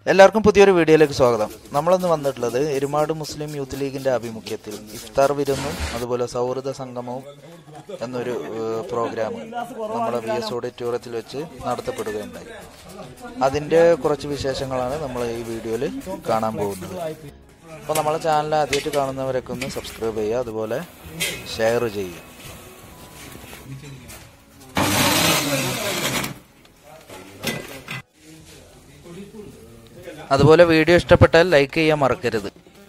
എല്ലാവർക്കും പുതിയൊരു വീഡിയോയിലേക്ക് സ്വാഗതം നമ്മളിന്ന് വന്നിട്ടുള്ളത് എരുമാട് മുസ്ലിം യൂത്ത് ലീഗിന്റെ ആഭിമുഖ്യത്തിൽ ഇഫ്താർ വിരുന്നും അതുപോലെ സൗഹൃദ സംഗമവും എന്നൊരു ഏഹ്, പ്രോഗ്രാം നമ്മുടെ വി എസ് ഓഡിറ്റോറിയത്തിൽ വെച്ച് നടത്തപ്പെടുകയുണ്ടായി അതിന്റെ കുറച്ച് വിശേഷങ്ങളാണ് നമ്മൾ ഈ വീഡിയോയിൽ കാണാൻ പോകുന്നത് അപ്പോൾ നമ്മളെ ചാനൽ ആദ്യമായിട്ട് കാണുന്നവരൊക്കെ ഒന്ന് സബ്സ്ക്രൈബ് ചെയ്യുക അതുപോലെ ഷെയർ ചെയ്യുക അതുപോലെ വീഡിയോ ഇഷ്ടപ്പെട്ടാൽ ലൈക്ക് ചെയ്യാൻ മറക്കരുത്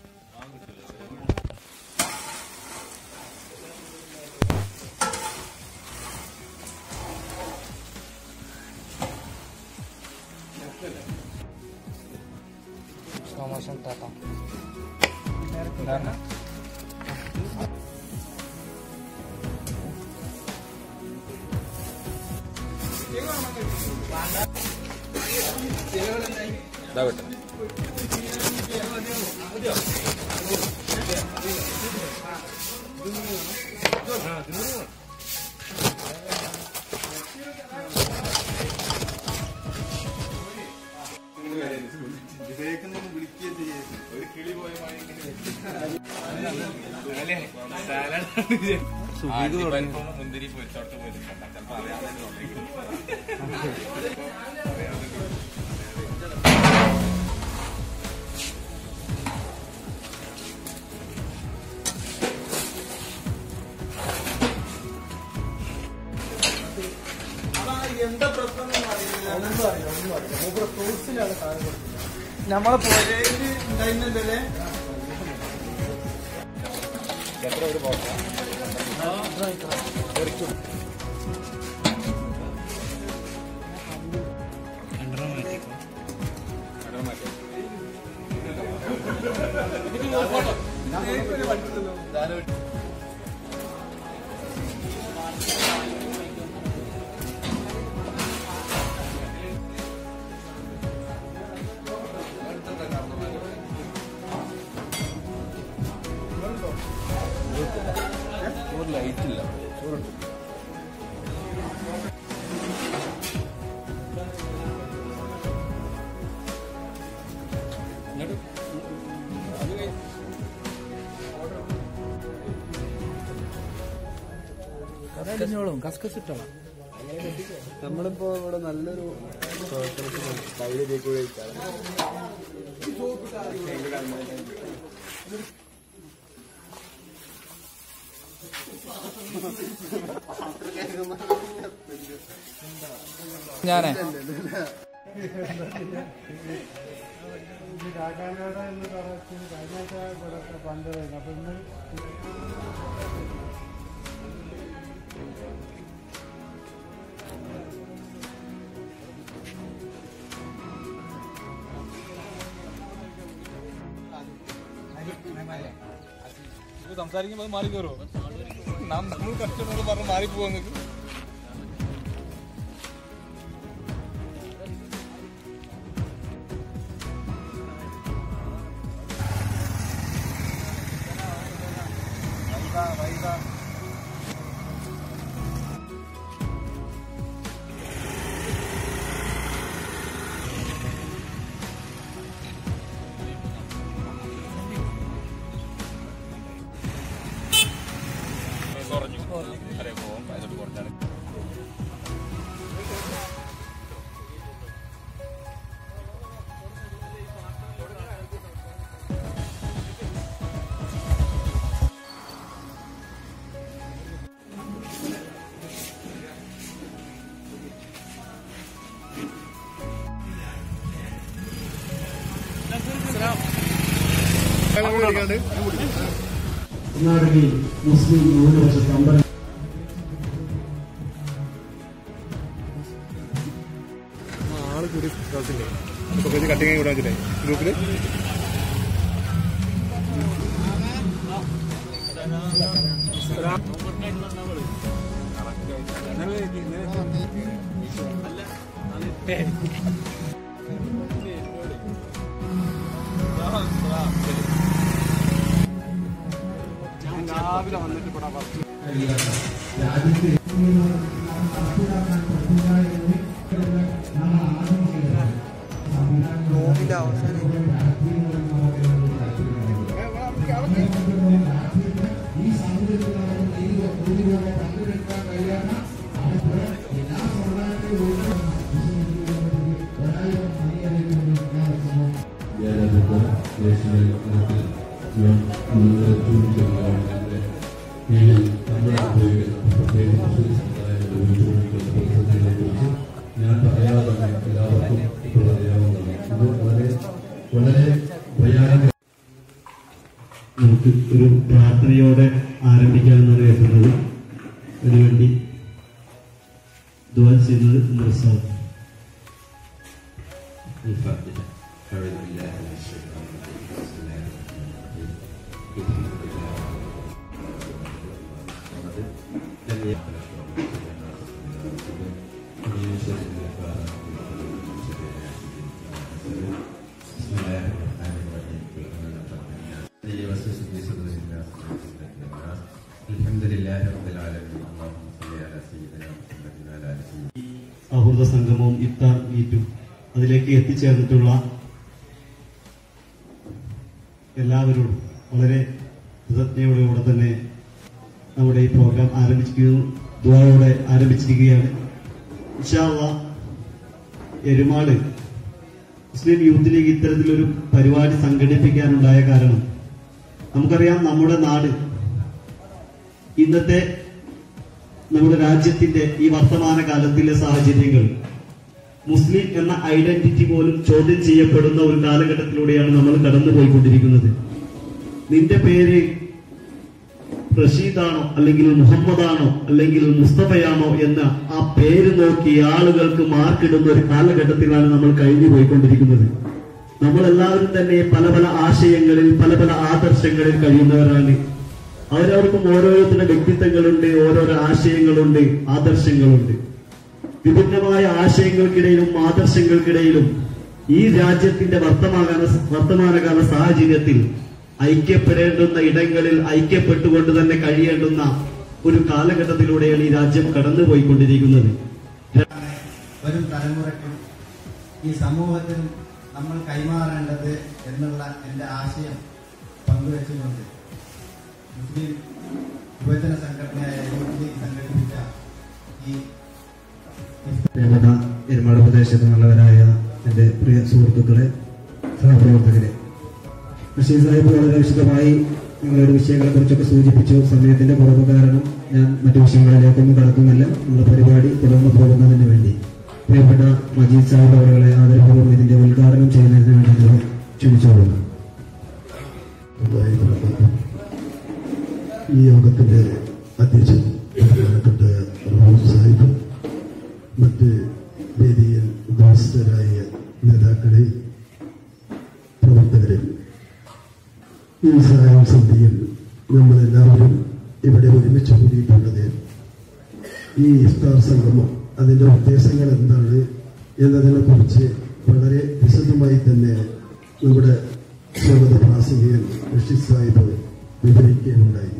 മുന്തിരി പൊരിച്ചോട്ട് പോയിട്ടുണ്ട് ചിലപ്പോ അറിയാതെ നമ്മളെ പുഴയിൽ ഉണ്ടായിരുന്നല്ലേ നമ്മളിപ്പോ ഇവിടെ നല്ലൊരു ഞാനേ സംസാരിക്കുമ്പോൾ അത് മാറി കയറുമോ നാം നമ്മൾ കസ്റ്റമർ പറഞ്ഞ് മാറിപ്പോവാ നിങ്ങൾക്ക് കുറഞ്ഞു അതെ പോവാം അതിലോട്ട് കുറച്ചാണ് കർണാടകയിൽ മുസ്ലിം ന്യൂനപക്ഷ അമ്പലം ആള് കൂടി കളിച്ചില്ലേ അപ്പൊ കുറച്ച് കട്ടിങ് കൂടെ വെച്ചിട്ടേ ഗ്രൂപ്പില് രാവിലെ വന്നിട്ട് ഇവിടെ ഫസ്റ്റ് രാജ്യത്തെ നോമിന്റെ ഞാനതൊക്കെ ദേശീയ തലത്തിൽ ഞാൻ നിങ്ങളെ ചൂണ്ടിക്കാണിക്കാറുണ്ട് കീഴിൽ നമ്മൾ ഉപയോഗിക്കുന്ന പ്രത്യേക കൃഷി സമുദായങ്ങളുടെ ചൂണ്ടിക്കുന്ന പദ്ധതികളെക്കുറിച്ച് ഞാൻ പറയാതെ തന്നെ എല്ലാവർക്കും ഇപ്പോൾ അറിയാവുന്നതാണ് ഇത് വളരെ വളരെ ഭയാനക നമുക്ക് ഒരു പ്രാർത്ഥനയോടെ ആരംഭിക്കാമെന്നാണ് കരുതുന്നത് അതിനുവേണ്ടി ദുവാ ചെയ്യുന്നത് നിർസാദ് الفاتحة أعوذ بالله من الشيطان الرجيم بسم الله الرحمن الرحيم الحمد لله لم يكن من شر النفاثات ومن شر حاسد بسم الله الرحمن الرحيم قل أنا الذي يوسوس في صدور الناس من فتنة الناس الحمد لله رب العالمين اللهم صل على سيدنا محمد وعلى آل سيدنا സൗഹൃദ സംഗമവും ഇഫ്താർ മീറ്റും അതിലേക്ക് എത്തിച്ചേർന്നിട്ടുള്ള എല്ലാവരോടും വളരെ കൃതജ്ഞയോടുകൂടെ തന്നെ നമ്മുടെ ഈ പ്രോഗ്രാം ആരംഭിച്ചിരിക്കുന്നു ദുവായോടെ ആരംഭിച്ചിരിക്കുകയാണ് ഇൻഷാല്ല എരുമാട് മുസ്ലിം യൂത്ത് ലീഗ് ഇത്തരത്തിലൊരു പരിപാടി സംഘടിപ്പിക്കാനുണ്ടായ കാരണം നമുക്കറിയാം നമ്മുടെ നാട് ഇന്നത്തെ നമ്മുടെ രാജ്യത്തിന്റെ ഈ വർത്തമാന കാലത്തിലെ സാഹചര്യങ്ങൾ മുസ്ലിം എന്ന ഐഡന്റിറ്റി പോലും ചോദ്യം ചെയ്യപ്പെടുന്ന ഒരു കാലഘട്ടത്തിലൂടെയാണ് നമ്മൾ കടന്നുപോയിക്കൊണ്ടിരിക്കുന്നത് നിന്റെ പേര് റഷീദാണോ അല്ലെങ്കിൽ മുഹമ്മദാണോ അല്ലെങ്കിൽ മുസ്തഫയാണോ എന്ന ആ പേര് നോക്കി ആളുകൾക്ക് മാർക്കിടുന്ന ഒരു കാലഘട്ടത്തിലാണ് നമ്മൾ കഴിഞ്ഞു പോയിക്കൊണ്ടിരിക്കുന്നത് നമ്മളെല്ലാവരും തന്നെ പല പല ആശയങ്ങളിൽ പല പല ആദർശങ്ങളിൽ കഴിയുന്നവരാണ് അവരവർക്കും ഓരോരുത്തരുടെ വ്യക്തിത്വങ്ങളുണ്ട് ഓരോരോ ആശയങ്ങളുണ്ട് ആദർശങ്ങളുണ്ട് വിഭിന്നമായ ആശയങ്ങൾക്കിടയിലും ആദർശങ്ങൾക്കിടയിലും ഈ രാജ്യത്തിന്റെ വർത്തമാന വർത്തമാനകാല സാഹചര്യത്തിൽ ഐക്യപ്പെടേണ്ടുന്ന ഇടങ്ങളിൽ ഐക്യപ്പെട്ടുകൊണ്ട് തന്നെ കഴിയേണ്ടുന്ന ഒരു കാലഘട്ടത്തിലൂടെയാണ് ഈ രാജ്യം കടന്നുപോയിക്കൊണ്ടിരിക്കുന്നത് വരും തലമുറയ്ക്കും ഈ സമൂഹത്തിനും നമ്മൾ കൈമാറേണ്ടത് എന്നുള്ള എൻ്റെ ആശയം പങ്കുവെച്ചുകൊണ്ട് മുസ്ലിം യുവജന സംഘടനയായ യൂത്ത് ലീഗ് സംഘടിപ്പിച്ച ഈ പ്രിയപ്പെട്ട എരുമാട് പ്രദേശത്ത് നിന്നുള്ളവരായ എൻ്റെ പ്രിയ സുഹൃത്തുക്കളെ സഹപ്രവർത്തകരെ ബഷീർ സാഹിബ് വളരെ വിശദമായി നിങ്ങളുടെ വിഷയങ്ങളെ കുറിച്ചൊക്കെ സൂചിപ്പിച്ചു സമയത്തിന്റെ കുറവ് കാരണം ഞാൻ മറ്റു വിഷയങ്ങളിലേക്കൊന്നും കടക്കുന്നില്ല നമ്മുടെ പരിപാടി തുടർന്ന് പോകുന്നതിന് വേണ്ടി പ്രിയപ്പെട്ട മജീദ് സാഹിബ് അവരുടെ ആദരപൂർവ്വം ഇതിന്റെ ഉദ്ഘാടനം ചെയ്യുന്നതിന് വേണ്ടി അദ്ദേഹം ക്ഷണിച്ചോളുന്നു ഉണ്ടായി നടക്കുന്നു. ഈ യോഗത്തിന്റെ അധ്യക്ഷൻ ബഹുമാനപ്പെട്ട റഹൂൽ സാഹിബ് മറ്റ് വേദിയിൽ ഉദ്യോഗസ്ഥരായ നേതാക്കളെ പ്രവർത്തകരെ ഈ സഹായം സന്ധിയിൽ നമ്മളെല്ലാവരും ഇവിടെ ഒരുമിച്ച് കൂടിയിട്ടുള്ളത് ഈ ഇഫ്താർ സംഗമം അതിന്റെ ഉദ്ദേശങ്ങൾ എന്താണ് എന്നതിനെ കുറിച്ച് വളരെ വിശദമായി തന്നെ നമ്മുടെ സ്വാഗത പ്രാസംഗികൻ റഷീദ് സാഹിബ് വിവരിക്കുകയുണ്ടായി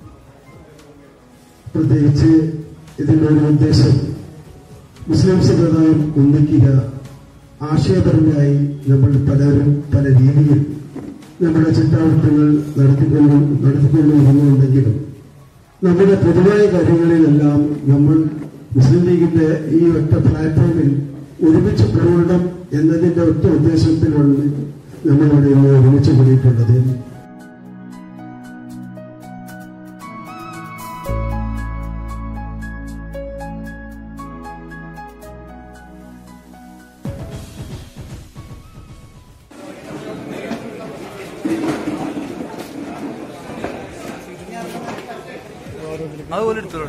പ്രത്യേകിച്ച് ഇതിന്റെ ഒരു ഉദ്ദേശം മുസ്ലിം സമുദായം ഒന്നിക്കുക ആശയപരമായി നമ്മൾ പലരും പല രീതിയിൽ നമ്മുടെ ചിന്താവൃത്തങ്ങൾ നടത്തിക്കൊണ്ട് നടത്തിക്കൊണ്ട് വരുന്നുണ്ടെങ്കിലും നമ്മുടെ പൊതുവായ കാര്യങ്ങളിലെല്ലാം നമ്മൾ മുസ്ലിം ലീഗിന്റെ ഈ ഒറ്റ പ്ലാറ്റ്ഫോമിൽ ഒരുമിച്ച് പോകണം എന്നതിന്റെ ഒറ്റ ഉദ്ദേശത്തിലാണ് നമ്മളിവിടെ ഇന്ന് ഒരുമിച്ച് കൂടിയിട്ടുള്ളത് അതുപോലെ എടുത്തോളൂ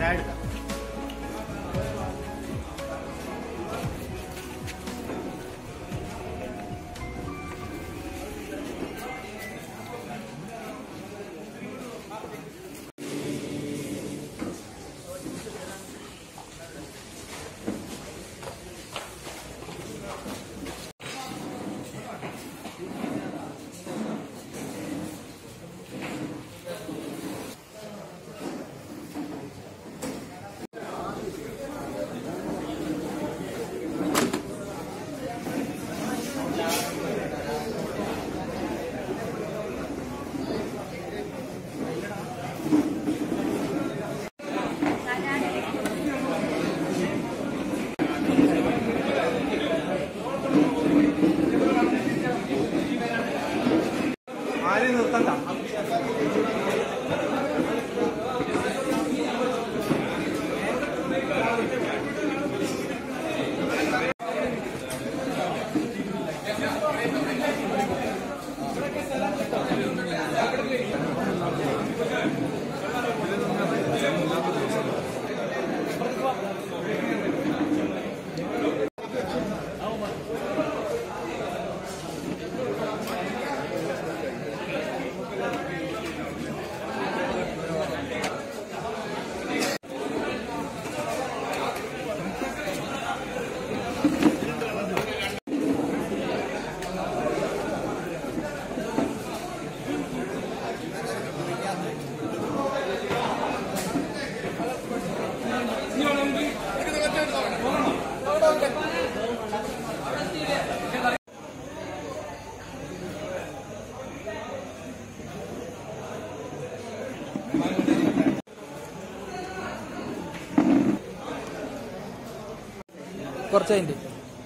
കുറച്ച് കഴിഞ്ഞിട്ട്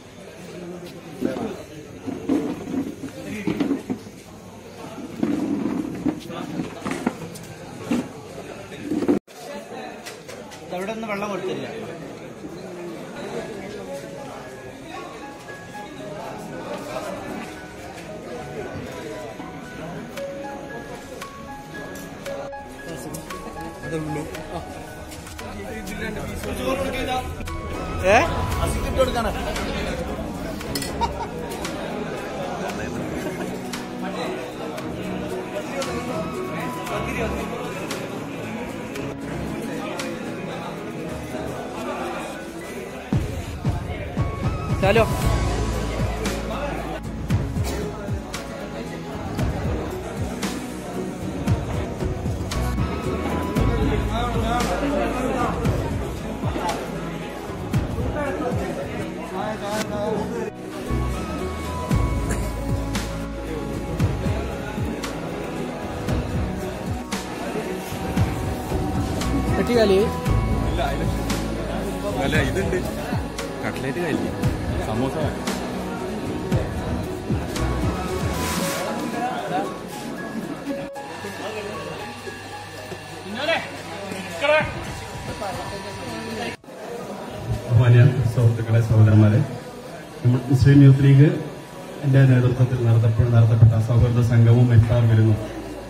അവിടെ നിന്ന് വെള്ളം കൊടുത്തില്ല ഏ അസിക്കിട്ട് കൊടുക്കണം ചാലോ വെട്ടിക്കാലി അല്ല ഇതുണ്ട് കട്ട്ലേറ്റ് കഴിക്കും സമോസ ബഹുമാന്യ സുഹൃത്തുക്കളെ സഹോദരന്മാരെ നമ്മൾ മുസ്ലിം യൂത്ത് ലീഗ് എന്റെ നേതൃത്വത്തിൽ നടത്തപ്പെ- നടത്തപ്പെട്ട സൗഹൃദ സംഘവും എഫ്താർ വിരുന്നും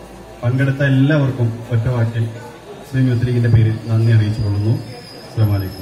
പങ്കെടുത്ത എല്ലാവർക്കും ഒറ്റ വാക്കിൽ മുസ്ലിം യൂത്ത് ലീഗിന്റെ പേരിൽ നന്ദി അറിയിച്ചുകൊള്ളുന്നു അസ്സലാമു അലൈക്കും